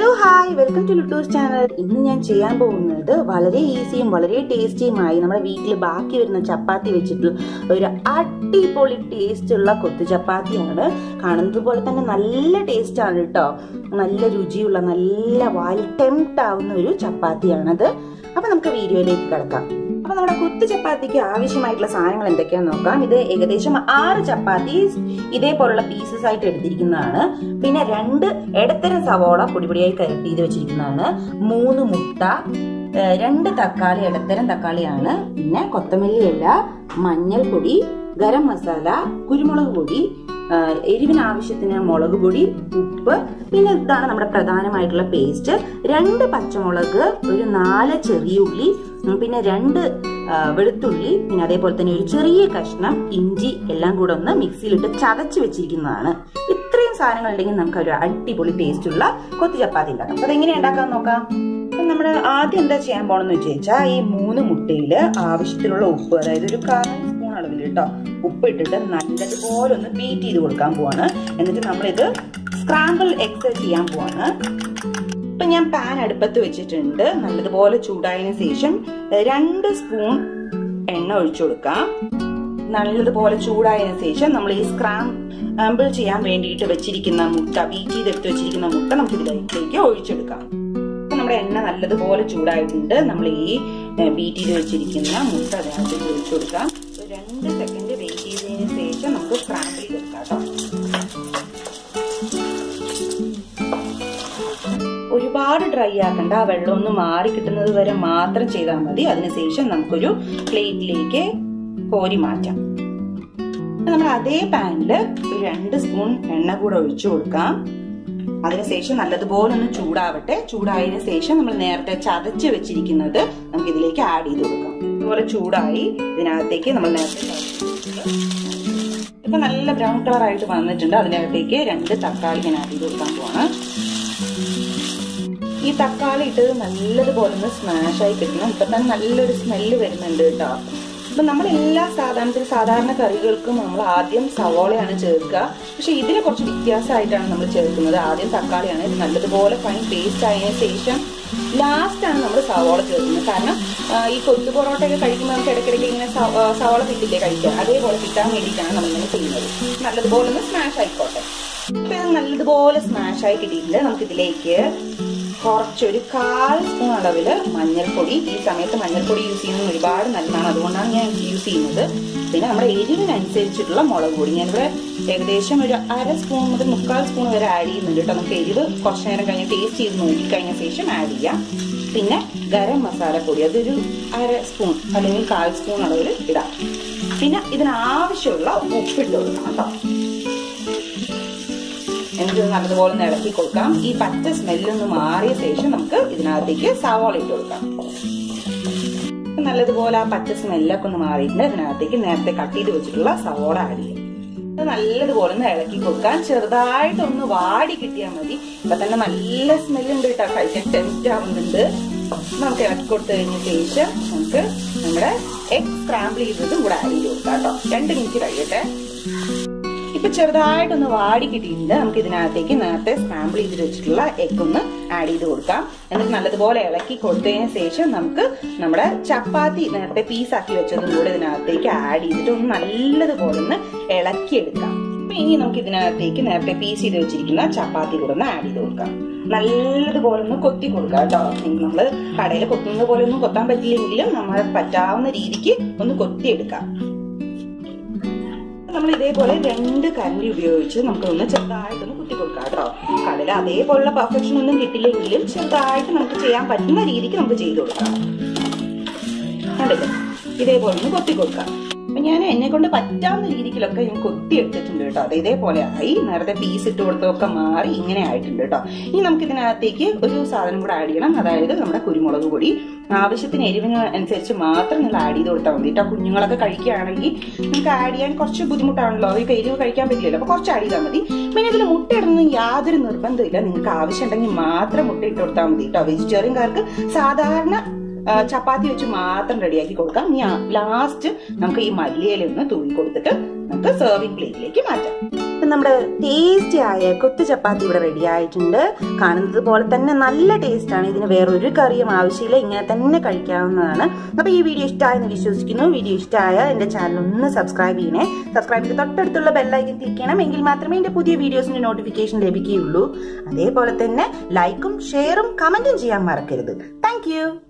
hi welcome to ലുട്ടൂസ് channel ഇന്ന് ഞാൻ ചെയ്യാൻ പോകുന്നത് വളരെ ഈസിയും വളരെ ടേസ്റ്റിയുമായി നമ്മുടെ വീട്ടിൽ ബാക്കി വരുന്ന ചപ്പാത്തി വെച്ചിട്ട് ഒരു അടിപൊളി ടേസ്റ്റ് ഉള്ള കൊത്തു ചപ്പാത്തിയാണ് കാണുന്നത് പോലെ തന്നെ നല്ല ടേസ്റ്റ് ആണ് കേട്ടോ നല്ല രുചിയുള്ള നല്ല വായിൽ ടെംപ്റ്റ് ആവുന്ന ഒരു ചപ്പാത്തിയാണത് അപ്പൊ നമുക്ക് വീഡിയോയിലേക്ക് കിടക്കാം അപ്പൊ നമ്മുടെ കുത്തു ചപ്പാത്തിക്ക് ആവശ്യമായിട്ടുള്ള സാധനങ്ങൾ എന്തൊക്കെയാന്ന് നോക്കാം ഇത് ഏകദേശം ആറ് ചപ്പാത്തി ഇതേപോലുള്ള പീസസ് ആയിട്ട് എടുത്തിരിക്കുന്നതാണ് പിന്നെ രണ്ട് ഇടത്തരം സവോള പൊടിപൊടിയായി കരട്ടി ചെയ്ത് വെച്ചിരിക്കുന്നതാണ് മൂന്ന് മുട്ട ഏഹ് രണ്ട് തക്കാളി ഇടത്തരം തക്കാളിയാണ് പിന്നെ കൊത്തമല്ലി ഇല മഞ്ഞൾപ്പൊടി ഗരം മസാല കുരുമുളക് പൊടി ആഹ് എരിവിന് ആവശ്യത്തിന് മുളക് പൊടി ഉപ്പ് പിന്നെ ഇതാണ് നമ്മുടെ പ്രധാനമായിട്ടുള്ള പേസ്റ്റ് രണ്ട് പച്ചമുളക് ഒരു നാല് ചെറിയ ഉള്ളി ഉം, പിന്നെ രണ്ട് ആ, വെളുത്തുള്ളി പിന്നെ അതേപോലെ തന്നെ ഒരു ചെറിയ കഷ്ണം ഇഞ്ചി എല്ലാം കൂടെ ഒന്ന് മിക്സിയിലിട്ട് ചതച്ച് വെച്ചിരിക്കുന്നതാണ് ഇത്രയും സാധനങ്ങൾ ഉണ്ടെങ്കിൽ നമുക്ക് ഒരു അടിപൊളി ടേസ്റ്റ് ഉള്ള കൊത്തു ചപ്പാത്തി ഉണ്ടാക്കാം അപ്പൊ അതെങ്ങനെ ഉണ്ടാക്കാൻ നോക്കാം അപ്പൊ നമ്മൾ ആദ്യം എന്താ ചെയ്യാൻ പോണെന്ന് വെച്ച് കഴിഞ്ഞാൽ ഈ മൂന്ന് മുട്ടയില് ആവശ്യത്തിനുള്ള ഉപ്പ് അതായത് ഒരു കാൽ സ്പൂൺ അളവിൽ കേട്ടോ ഉപ്പ് ഇട്ടിട്ട് നല്ലതുപോലെ ഒന്ന് ബീറ്റ് ചെയ്ത് കൊടുക്കാൻ പോവാണ് എന്നിട്ട് നമ്മളിത് സ്ക്രാമ്പിൾ എഗ്സ് ചെയ്യാൻ പോവാണ് ഇപ്പൊ ഞാൻ പാൻ അടുപ്പത്ത് വെച്ചിട്ടുണ്ട് നല്ലതുപോലെ ചൂടായതിനു ശേഷം രണ്ട് സ്പൂൺ എണ്ണ ഒഴിച്ചു കൊടുക്കാം നല്ലതുപോലെ ചൂടായതിനു ശേഷം നമ്മൾ ഈ സ്ക്രാമ്പിൾ ചെയ്യാൻ വേണ്ടിയിട്ട് വെച്ചിരിക്കുന്ന മുട്ട ബീറ്റ് ചെയ്തെടുത്ത് വെച്ചിരിക്കുന്ന മുട്ട നമുക്ക് ഇതിലേക്ക് ഒഴിച്ചെടുക്കാം അപ്പൊ നമ്മുടെ എണ്ണ നല്ലതുപോലെ ചൂടായിട്ടുണ്ട് നമ്മൾ ഈ ബീറ്റ് ചെയ്ത് വെച്ചിരിക്കുന്ന മുട്ട അതിനകത്ത് ഒഴിച്ചു കൊടുക്കാം ഒരു രണ്ട് സെക്കൻഡ് വെയിറ്റ് ചെയ്തതിന് ശേഷം നമുക്ക് സ്ക്രാമ്പിൾ ചെയ്തെടുക്കാം കേട്ടോ ഒരുപാട് ഡ്രൈ ആക്കണ്ട ആ വെള്ളം ഒന്ന് മാറി കിട്ടുന്നത് വരെ മാത്രം ചെയ്താൽ മതി അതിനുശേഷം നമുക്കൊരു പ്ലേറ്റിലേക്ക് കോരി മാറ്റാം നമ്മൾ അതേ പാനിൽ ഒരു രണ്ട് സ്പൂൺ എണ്ണ കൂടെ ഒഴിച്ചു കൊടുക്കാം അതിനുശേഷം നല്ലതുപോലെ ഒന്ന് ചൂടാവട്ടെ ചൂടായതിനു ശേഷം നമ്മൾ നേരത്തെ ചതച്ച് വെച്ചിരിക്കുന്നത് നമുക്ക് ഇതിലേക്ക് ആഡ് ചെയ്ത് കൊടുക്കാം ഇതുപോലെ ചൂടായി ഇതിനകത്തേക്ക് നമ്മൾ നേരത്തെ ഇപ്പൊ നല്ല ബ്രൗൺ കളർ ആയിട്ട് വന്നിട്ടുണ്ട് അതിനകത്തേക്ക് രണ്ട് തക്കാളി ഞാൻ ആഡ് ചെയ്ത് കൊടുക്കാൻ പോവാണ് ഈ തക്കാളി ഇട്ടത് നല്ലതുപോലെ ഒന്ന് സ്മാഷ് ആയി കിട്ടണം ഇപ്പൊ തന്നെ നല്ലൊരു സ്മെല്ല് വരുന്നുണ്ട് കേട്ടോ അപ്പൊ നമ്മൾ എല്ലാ സാധാരണ സാധാരണ കറികൾക്കും നമ്മൾ ആദ്യം സവോളയാണ് ചേർക്കുക പക്ഷെ ഇതിന് കുറച്ച് വ്യത്യാസമായിട്ടാണ് നമ്മൾ ചേർക്കുന്നത് ആദ്യം തക്കാളിയാണ് ഇത് നല്ലതുപോലെ ഫൈൻ പേസ്റ്റ് ആയതിനു ശേഷം ലാസ്റ്റ് ആണ് നമ്മൾ സവോള ചേർക്കുന്നത് കാരണം ഈ കൊത്തു പൊറോട്ട ഒക്കെ കഴിക്കുമ്പോൾ നമുക്ക് ഇടയ്ക്കിടയ്ക്ക് ഇങ്ങനെ സവോള കിട്ടില്ലേ കഴിക്കുക അതേപോലെ കിട്ടാൻ വേണ്ടിയിട്ടാണ് നമ്മൾ ഇങ്ങനെ ചെയ്യുന്നത് നല്ലതുപോലെ ഒന്ന് സ്മാഷ് ആയിക്കോട്ടെ ഇപ്പൊ ഇത് നല്ലതുപോലെ സ്മാഷ് ആയി കിട്ടിയിട്ടുണ്ട് നമുക്ക് ഇതിലേക്ക് കുറച്ചൊരു കാൽ സ്പൂൺ അളവില് മഞ്ഞൾപ്പൊടി ഈ സമയത്ത് മഞ്ഞൾപ്പൊടി യൂസ് ചെയ്യുന്നത് ഒരുപാട് നല്ലതാണ് അതുകൊണ്ടാണ് ഞാൻ യൂസ് ചെയ്യുന്നത് പിന്നെ നമ്മുടെ എരിവിനനുസരിച്ചിട്ടുള്ള മുളക് പൊടി ഞാനിവിടെ ഏകദേശം ഒരു അര സ്പൂൺ മുതൽ മുക്കാൽ സ്പൂൺ വരെ ആഡ് ചെയ്യുന്നുണ്ട് കേട്ടോ നമുക്ക് എരിവ് കുറച്ച് നേരം കഴിഞ്ഞ് ടേസ്റ്റ് ചെയ്ത് നോക്കി കഴിഞ്ഞ ശേഷം ആഡ് ചെയ്യാം പിന്നെ ഗരം മസാലപ്പൊടി അതൊരു അര സ്പൂൺ അല്ലെങ്കിൽ കാൽ സ്പൂൺ അളവിൽ ഇടാം പിന്നെ ഇതിനാവശ്യമുള്ള ഉപ്പിട്ട് കൊടുക്കണം കേട്ടോ എന്നിട്ട് നല്ലതുപോലെ ഒന്ന് ഇളക്കി കൊടുക്കാം ഈ പച്ച സ്മെല്ലൊന്ന് മാറിയ ശേഷം നമുക്ക് ഇതിനകത്തേക്ക് സവാള ഇട്ട് കൊടുക്കാം നല്ലതുപോലെ ആ പച്ച സ്മെല്ലൊക്കെ ഒന്ന് മാറിയിട്ടുണ്ട് ഇതിനകത്തേക്ക് നേരത്തെ കട്ട് ചെയ്ത് വെച്ചിട്ടുള്ള സവോള ആഡ് ചെയ്യാം നല്ലതുപോലെ ഒന്ന് ഇളക്കി കൊടുക്കാൻ ചെറുതായിട്ടൊന്ന് വാടി കിട്ടിയാൽ മതി ഇപ്പൊ തന്നെ നല്ല സ്മെല്ലുണ്ട് കേട്ടോ കഴിക്കാൻ ടെസ്റ്റ് ആവുന്നുണ്ട് നമുക്ക് ഇളക്കി കൊടുത്തു കഴിഞ്ഞ ശേഷം നമുക്ക് നമ്മുടെ എഗ് സ്ക്രാമ്പിൾ ചെയ്തതും കൂടെ ആഡ് ചെയ്ത് കൊടുക്കാം കേട്ടോ രണ്ട് മിനിറ്റ് കഴിയട്ടെ ഇപ്പൊ ചെറുതായിട്ടൊന്ന് വാടി കിട്ടിയിട്ടുണ്ട് നമുക്ക് ഇതിനകത്തേക്ക് നേരത്തെ സ്ക്രാമ്പിൾ ചെയ്ത് വെച്ചിട്ടുള്ള എഗ് ഒന്ന് ആഡ് ചെയ്ത് കൊടുക്കാം എന്നിട്ട് നല്ലതുപോലെ ഇളക്കി കൊടുത്തതിന് ശേഷം നമുക്ക് നമ്മുടെ ചപ്പാത്തി നേരത്തെ പീസാക്കി വെച്ചതും കൂടെ ഇതിനകത്തേക്ക് ആഡ് ചെയ്തിട്ട് ഒന്ന് നല്ലതുപോലെ ഒന്ന് ഇളക്കിയെടുക്കാം അപ്പൊ ഇനി നമുക്ക് ഇതിനകത്തേക്ക് നേരത്തെ പീസ് ചെയ്ത് വെച്ചിരിക്കുന്ന ചപ്പാത്തി കൂടെ ഒന്ന് ആഡ് ചെയ്ത് കൊടുക്കാം നല്ലതുപോലെ ഒന്ന് കൊത്തി കൊടുക്കാം കേട്ടോ നമ്മള് കടയിൽ കൊത്തുന്നത് പോലെ ഒന്നും കൊത്താൻ പറ്റില്ലെങ്കിലും നമ്മളെ പറ്റാവുന്ന രീതിക്ക് ഒന്ന് കൊത്തിയെടുക്കാം നമ്മൾ ഇതേപോലെ രണ്ട് കരണ്ടി ഉപയോഗിച്ച് നമുക്ക് ഒന്ന് ചെറുതായിട്ടൊന്ന് കുത്തി കൊടുക്കാം കേട്ടോ കടല അതേപോലുള്ള പെർഫെക്ഷൻ ഒന്നും കിട്ടില്ലെങ്കിലും ചെറുതായിട്ട് നമുക്ക് ചെയ്യാൻ പറ്റുന്ന രീതിക്ക് നമുക്ക് ചെയ്തു കൊടുക്കാം കണ്ടില്ലേ ഇതേപോലെ ഒന്ന് കൊത്തി കൊടുക്കാം അപ്പൊ ഞാൻ എന്നെ കൊണ്ട് പറ്റാവുന്ന രീതിക്കിലൊക്കെ ഞാൻ കൊത്തി എടുത്തിട്ടുണ്ട് കേട്ടോ അത് ഇതേപോലെ ആയി നേരത്തെ പീസ് ഇട്ട് കൊടുത്തതൊക്കെ മാറി ഇങ്ങനെ ആയിട്ടുണ്ട് കേട്ടോ ഇനി നമുക്ക് ഇതിനകത്തേക്ക് ഒരു സാധനം കൂടെ ആഡ് ചെയ്യണം അതായത് നമ്മുടെ കുരുമുളക് പൊടി ആവശ്യത്തിന് എരിവിന് അനുസരിച്ച് മാത്രം നിങ്ങൾ ആഡ് ചെയ്ത് കൊടുത്താൽ മതി കേട്ടോ കുഞ്ഞുങ്ങളൊക്കെ കഴിക്കുകയാണെങ്കിൽ നിങ്ങൾക്ക് ആഡ് ചെയ്യാൻ കുറച്ച് ബുദ്ധിമുട്ടാണല്ലോ ഇപ്പൊ എരിവ് കഴിക്കാൻ പറ്റില്ലല്ലോ അപ്പൊ കുറച്ച് ആഡ് ചെയ്താൽ മതി പിന്നെ ഇതിൽ മുട്ട ഇടുന്ന യാതൊരു നിർബന്ധമില്ല നിങ്ങൾക്ക് ആവശ്യം ഉണ്ടെങ്കിൽ മാത്രം മുട്ട ഇട്ട് കൊടുത്താൽ മതി കേട്ടോ വെജിറ്റേറിയൻകാർക്ക് സാധാരണ ആ, ചപ്പാത്തി വെച്ച് മാത്രം റെഡിയാക്കി കൊടുക്കാം ഇനി ലാസ്റ്റ് നമുക്ക് ഈ മല്ലിയില ഒന്ന് തൂവി കൊടുത്തിട്ട് നമുക്ക് സെർവിംഗ് പ്ലേറ്റിലേക്ക് മാറ്റാം ഇപ്പൊ നമ്മുടെ ടേസ്റ്റി ആയ കൊത്തു ചപ്പാത്തി ഇവിടെ റെഡി ആയിട്ടുണ്ട് കാണുന്നത് പോലെ തന്നെ നല്ല ടേസ്റ്റ് ആണ് ഇതിന് വേറെ ഒരു കറിയും ആവശ്യമില്ല ഇങ്ങനെ തന്നെ കഴിക്കാവുന്നതാണ് അപ്പൊ ഈ വീഡിയോ ഇഷ്ടമായെന്ന് വിശ്വസിക്കുന്നു വീഡിയോ ഇഷ്ടമായ എന്റെ ചാനൽ ഒന്ന് സബ്സ്ക്രൈബ് ചെയ്യണേ സബ്സ്ക്രൈബ് ചെയ്ത് തൊട്ടടുത്തുള്ള ബെല്ലൈക്കൻ ക്ലിക്ക് ചെയ്യണം എങ്കിൽ മാത്രമേ എന്റെ പുതിയ വീഡിയോസിന്റെ നോട്ടിഫിക്കേഷൻ ലഭിക്കുകയുള്ളൂ അതേപോലെ തന്നെ ലൈക്കും ഷെയറും കമന്റും ചെയ്യാൻ മറക്കരുത് താങ്ക്